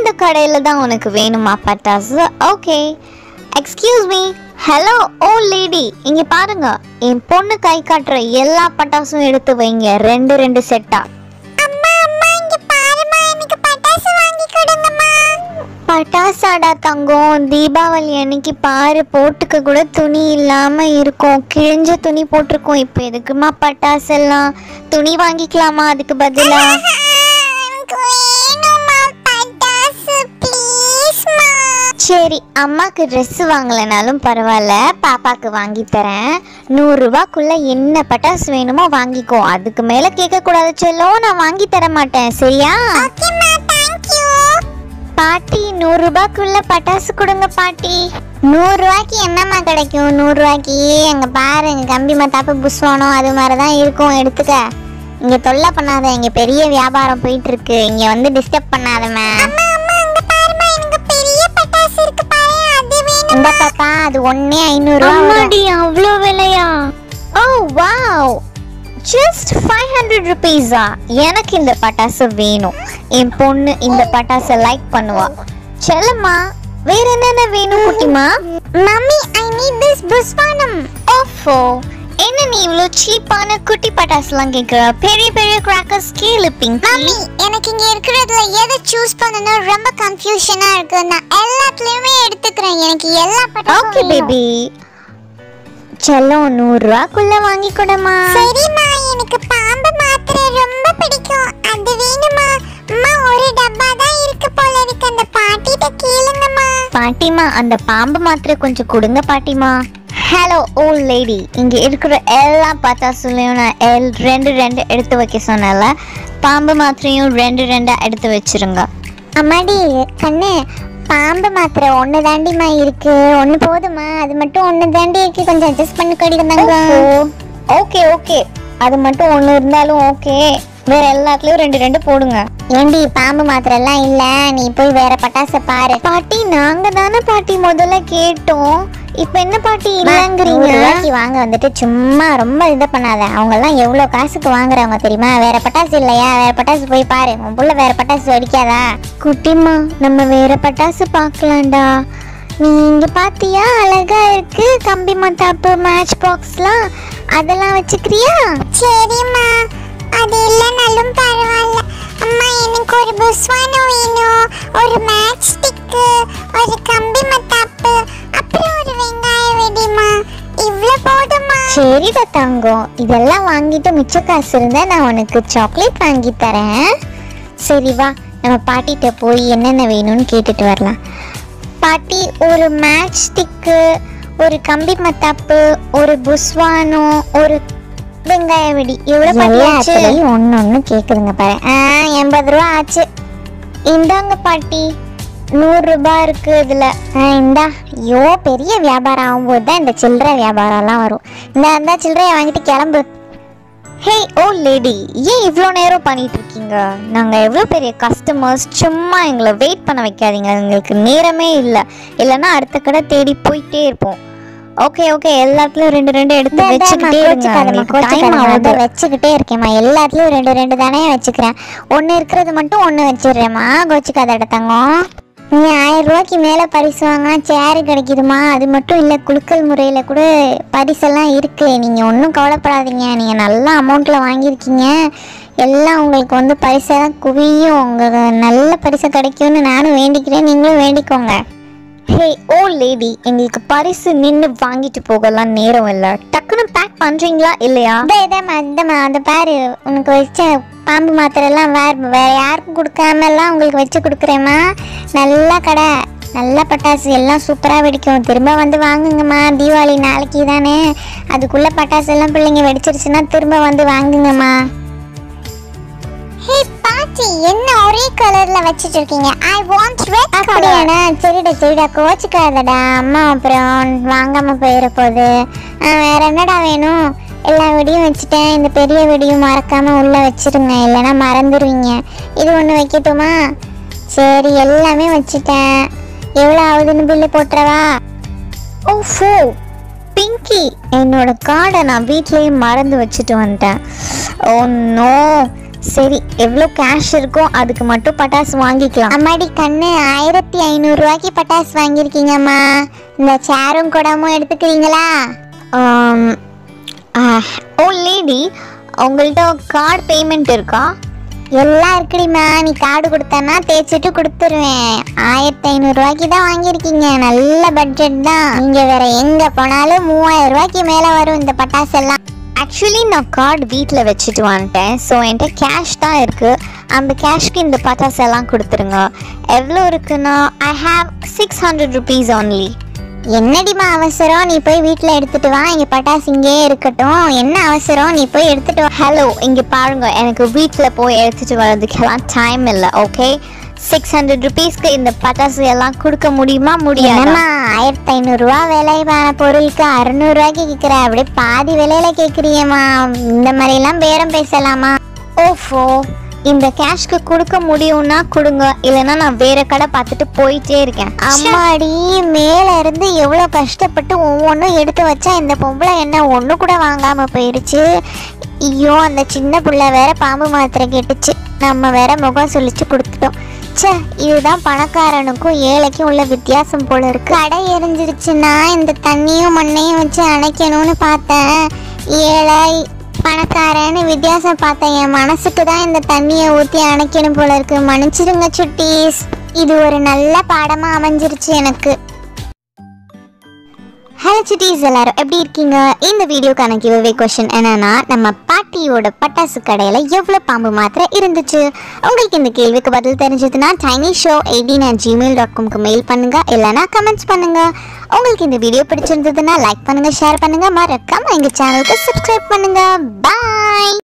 இந்த கடையில தான் உனக்கு வேணுமா பட்டாசு okay excuse me hello oh lady இங்க பாருங்க என் பொண்ணு கை காட்டுற எல்லா பட்டாசும் எடுத்து வைங்க ரெண்டு ரெண்டு செட்டா அம்மா அம்மா இங்க பாருமா எனக்கு பட்டாசு வாங்கி கொடுங்கம்மா பட்டாசாடா தங்கம் தீபாவளி அன்னைக்கு பாரு போட்டுக்க கூட துணி இல்லாம இருக்கும் கிழிஞ்ச துணி போட்டிருக்கோம் இப்போ எதுக்குமா பட்டாசு எல்லாம் துணி வாங்கிக்கலாமா அதுக்கு பதிலா எனக்கு வேணும்மா பட்டாசு ப்ளீஸ்மா சரி அம்மாக்கு ட்ரெஸ் வாங்கலைனாலும் பரவாயில்ல பாப்பாக்கு வாங்கி தரேன் நூறுரூபாக்குள்ள என்ன பட்டாசு வேணுமோ வாங்கிக்கோ அதுக்கு மேலே கேட்கக்கூடாது செல்லோ நான் வாங்கி தர மாட்டேன் சரியா ஓகேம்மா தேங்க் யூ பாட்டி நூறுரூபாக்குள்ள பட்டாசு கொடுங்க பாட்டி நூறுரூவாய்க்கு என்னம்மா கிடைக்கும் நூறுரூவாய்க்கு அங்கே பாரு இங்கே கம்பி மத்தாப்பு புஷ்வானம் அது மாதிரி தான் இருக்கும் எடுத்துக்க இங்கே தொல்லை பண்ணாத இங்கே பெரிய வியாபாரம் போயிட்டு இருக்கு இங்கே வந்து டிஸ்டர்ப் பண்ணாதம்மா இந்த பாப்பா அது ஒன்னே ஐநூறுரூவா அம்மாடி அவ்வளோ விலையா oh wow just five hundred ருபீஸா எனக்கு இந்த பட்டாசு வேணும் என் பொண்ணு இந்த பட்டாசை லைக் பண்ணுவா செல்லம்மா வேற என்னென்ன வேணும் குட்டிமா மம்மி ஐ நீட் திஸ் புஷ்வானம் ஓஃபோ என்ன நீ இவ்வளோ சீப்பான குட்டி பட்டாசுலாம் கேட்குற பெரிய பெரிய கிராக்கர்ஸ் கேளு பிங்கி மம்மி எனக்கு இங்க இருக்கிறதுல எதை சூஸ் பண்ணணும் ரொம்ப கன்ஃபியூஷனா இருக்கு நான் எல்லாத்துலயுமே எடுத்துக்கிறேன் எனக்கு எல்லா ஓகே பட்டாசும் வேணும். பேபி செல்லம் நூறுரூவாக்குள்ள வாங்கி கொடுமா சரிம்மா எனக்கு பாம்பு மாத்திரை ரொம்ப பிடிக்கும் அது வேணுமா அம்மா ஒரு டப்பா தான் இருக்கு போல இருக்கு அந்த பாட்டிட்ட கேளுங்கம்மா பாட்டிமா அந்த பாம்பு மாத்திரை கொஞ்சம் கொடுங்க பாட்டிமா ஹலோ ஓல் லேடி இங்கே இருக்கிற எல்லா பட்டாசுலையும் நான் எல் ரெண்டு ரெண்டு எடுத்து வைக்க சொன்னல பாம்பு மாத்திரையும் ரெண்டு ரெண்டாக எடுத்து வச்சிருங்க அம்மாடி கண்ணு பாம்பு மாத்திரை ஒன்று தாண்டிமா இருக்கு ஒன்று போதுமா அது மட்டும் ஒன்று தாண்டி இருக்கு கொஞ்சம் அட்ஜஸ்ட் பண்ணி கடிக்கிறாங்க ஓகே ஓகே அது மட்டும் ஒன்று இருந்தாலும் ஓகே வேற எல்லாத்துலேயும் ரெண்டு ரெண்டு போடுங்க ஏண்டி பாம்பு மாத்திரை எல்லாம் இல்ல நீ போய் வேற பட்டாசை பாரு பாட்டி நாங்கள் தானே பாட்டி முதல்ல கேட்டோம் இப்போ என்ன பாட்டி நூறு இல்லைங்கிறீங்க ரூபாய்க்கு வாங்க வந்துட்டு சும்மா ரொம்ப இது பண்ணாத அவங்க எல்லாம் எவ்வளவு காசுக்கு வாங்குறவங்க தெரியுமா வேற பட்டாசு இல்லையா வேற பட்டாசு போய் பாரு உன் புள்ள வேற பட்டாசு வெடிக்காதா குட்டிமா நம்ம வேற பட்டாசு பார்க்கலாம்டா நீ இங்க பாத்தியா அழகா இருக்கு கம்பி மத்தாப்பு மேட்ச் பாக்ஸ்லாம் அதெல்லாம் வச்சுக்கிறியா சரிம்மா அது இல்லைனாலும் பரவாயில்ல அம்மா எனக்கு ஒரு புஸ்வானம் வேணும் ஒரு மேட்ச் ஸ்டிக்கு ஒரு கம்பி மத்தாப்பு அப்புறம் ஒரு வெங்காய வெடிமா இவ்வளவு போதுமா சரிடா தங்கம் இதெல்லாம் வாங்கிட்டு மிச்ச காசு இருந்தா நான் உனக்கு சாக்லேட் வாங்கி தரேன் சரி வா நம்ம பாட்டிகிட்ட போய் என்னென்ன வேணும்னு கேட்டுட்டு வரலாம் பாட்டி ஒரு மேட்ச் ஸ்டிக்கு ஒரு கம்பி மத்தாப்பு ஒரு புஸ்வானம் ஒரு வெங்காய வெடி எவ்வளோ பாட்டி ஆச்சு எல்லாத்துலயும் ஒண்ணு ஒண்ணு கேக்குதுங்க பாரு ஆ எண்பது ரூபா ஆச்சு இந்தாங்க பாட்டி நூறு ரூபாய் இருக்கு இதுல ஆ இந்தா ஐயோ பெரிய வியாபாரம் ஆகும்போது தான் இந்த சில்லறை வியாபாரம்லாம் வரும் இந்த இந்த சில்லறையை வாங்கிட்டு கிளம்பு ஹே ஓ லேடி ஏன் இவ்வளோ நேரம் பண்ணிட்டு இருக்கீங்க நாங்கள் எவ்வளோ பெரிய கஸ்டமர்ஸ் சும்மா எங்களை வெயிட் பண்ண வைக்காதீங்க எங்களுக்கு நேரமே இல்லை இல்லைன்னா அடுத்த கடை தேடி போயிட்டே இருப்போம் ஓகே ஓகே எல்லாத்துலயும் ரெண்டு ரெண்டு எடுத்து இந்தா, இந்தாம்மா, வச்சுக்கிட்டே இருங்க கோச்சுக்காதம்மா, எங்களுக்கு டைம் கோச்சுக்காதம்மா. ஆகுது இதோ வச்சுக்கிட்டே இருக்கேம்மா எல்லாத்துலயும் ரெண்டு ரெண்டு தானே வச்சுக்கிறேன் ஒண்ணு இருக்கிறது மட்டும் ஒண்ணு வச்சிடுறேம்மா கோச்சுக்காத தங்கம் நீ ஆயிரம் ரூபாய்க்கு மேல பரிசு வாங்கினா சேரு கிடைக்குதுமா அது மட்டும் இல்ல குலுக்கல் முறையில கூட பரிசெல்லாம் இருக்கு நீங்க ஒன்றும் கவலைப்படாதீங்க நீங்க நல்ல அமௌண்ட்ல வாங்கியிருக்கீங்க எல்லாம் உங்களுக்கு வந்து பரிசெல்லாம் குவியும் உங்களுக்கு நல்ல பரிசு கிடைக்கும்னு நானும் வேண்டிக்கிறேன் நீங்களும் வேண்டிக்கோங்க ஹே ஓ லேடி எங்களுக்கு பரிசு நின்று வாங்கிட்டு போகலாம் நேரம் இல்லை டக்குன்னு பேக் பண்றீங்களா இல்லையா இந்த இதம்மா இந்தம்மா அந்த பாரு உனக்கு வச்ச பாம்பு மாத்திரை எல்லாம் வேற வேற யாருக்கும் கொடுக்காம எல்லாம் உங்களுக்கு வச்சு கொடுக்குறேம்மா நல்ல கடை நல்ல பட்டாசு எல்லாம் சூப்பராக வெடிக்கும் திரும்ப வந்து வாங்குங்கம்மா தீபாவளி நாளைக்கு தானே அதுக்குள்ள பட்டாசு எல்லாம் பிள்ளைங்க வெடிச்சிருச்சுன்னா திரும்ப வந்து வாங்குங்கம்மா ஹே பாட்டி என்ன ஒரே கலர்ல வச்சிட்டு இருக்கீங்க ஐ வாண்ட் ரெட் அப்படியாடா சரிடா சரிடா கோச்சுக்காதடா அம்மா அப்புறம் வாங்காம போயிட போகுது ஆ, வேற என்னடா வேணும் எல்லா வெடியும் வச்சுட்டேன் இந்த பெரிய வெடியும் மறக்காம உள்ள வச்சிருங்க இல்லைன்னா மறந்துடுவீங்க இது ஒன்று வைக்கட்டுமா சரி எல்லாமே வச்சுட்டேன் எவ்வளோ ஆகுதுன்னு பில்லு போட்டுறவா ஓ ஃபோ பிங்கி என்னோட கார்டை நான் வீட்லயே மறந்து வச்சுட்டு வந்துட்டேன் ஓ நோ சரி எவ்வளோ கேஷ் இருக்கோ அதுக்கு மட்டும் பட்டாசு வாங்கிக்கலாம் அம்மாடி கண்ணு ஆயிரத்தி ஐநூறுரூவாய்க்கு பட்டாசு வாங்கியிருக்கீங்கம்மா இந்த சேரும் குடமும் எடுத்துக்கிறீங்களா ஆம், ஆஹ், ஓ லேடி உங்கள்கிட்ட கார்டு பேமெண்ட் இருக்கா எல்லாம் இருக்குடிம்மா நீ கார்டு கொடுத்தனா தேய்ச்சிட்டு கொடுத்துருவேன் ஆயிரத்தி ஐநூறுரூவாய்க்கு தான் வாங்கியிருக்கீங்க நல்ல பட்ஜெட் தான் நீங்கள் வேற எங்கே போனாலும் மூவாயிரம் ரூபாய்க்கு மேலே வரும் இந்த பட்டாசு எல்லாம் ஆக்சுவலி நான் கார்டு வீட்டில் வச்சுட்டு வந்துட்டேன் ஸோ என்கிட்ட கேஷ் தான் இருக்குது அந்த கேஷ்க்கு இந்த பட்டாசு எல்லாம் கொடுத்துருங்க எவ்வளோ இருக்குன்னா I have six hundred rupees only என்னடிம்மா அவசரம் நீ போய் வீட்டில் எடுத்துட்டு வா இங்கே பட்டாசு இங்கேயே இருக்கட்டும் என்ன அவசரம் நீ போய் எடுத்துட்டு வா ஹலோ இங்கே பாருங்க எனக்கு வீட்டில் போய் எடுத்துகிட்டு வர்றதுக்கெல்லாம் டைம் இல்லை ஓகே சிக்ஸ் ஹண்ட்ரட் ருபீஸ்க்கு இந்த பட்டாசு எல்லாம் கொடுக்க முடியுமா முடியாதுமா என்னம்மா ஆயிரத்தி ஐநூறுரூவா விலையான பொருளுக்கு அறுநூறுவாய்க்கு கேட்குற அப்படியே பாதி விலையில கேட்குறியேம்மா இந்த மாதிரிலாம் பேரம் பேசலாமா ஓஃபோ இந்த கேஷ்க்கு கொடுக்க முடியும்னா கொடுங்க இல்லைன்னா நான் வேற கடை பார்த்துட்டு போயிட்டே இருக்கேன் அம்மாடி மேல இருந்து எவ்வளோ கஷ்டப்பட்டு ஒவ்வொன்றும் எடுத்து வச்சா இந்த பொம்பளை என்ன ஒன்று கூட வாங்காம போயிருச்சு ஐயோ அந்த சின்ன புள்ள வேற பாம்பு மாத்திரை கேட்டுச்சு நம்ம வேற முகம் சுழிச்சு கொடுத்துட்டோம் ச்சே இதுதான் பணக்காரனுக்கும் ஏழைக்கும் உள்ள வித்தியாசம் போல இருக்கு கடை எரிஞ்சிருச்சுன்னா இந்த தண்ணியும் மண்ணையும் வச்சு அணைக்கணும்னு பார்த்தேன் ஏழை பணக்காரன்னு வித்தியாசம் பார்த்தேன் என் மனசுக்கு தான் இந்த தண்ணியை ஊற்றி அணைக்கணும் போல இருக்கு மன்னிச்சிடுங்க சுட்டீஸ் இது ஒரு நல்ல பாடமா அமைஞ்சிருச்சு எனக்கு ஹலோ சிட்டிஸ் எல்லாரும் எப்படி இருக்கீங்க இந்த வீடியோக்கான கிவ்அவே கொஷின் என்னன்னா நம்ம பாட்டியோட பட்டாசு கடையில் எவ்வளோ பாம்பு மாத்திரை இருந்துச்சு உங்களுக்கு இந்த கேள்விக்கு பதில் தெரிஞ்சதுன்னா tiny show eighteen at Gmail dot காம்க்கு மெயில் பண்ணுங்க இல்லைனா கமெண்ட்ஸ் பண்ணுங்க உங்களுக்கு இந்த வீடியோ பிடிச்சிருந்ததுன்னா லைக் பண்ணுங்க ஷேர் பண்ணுங்க மறக்காம எங்க சேனலுக்கு சப்ஸ்கிரைப் பண்ணுங்க பாய்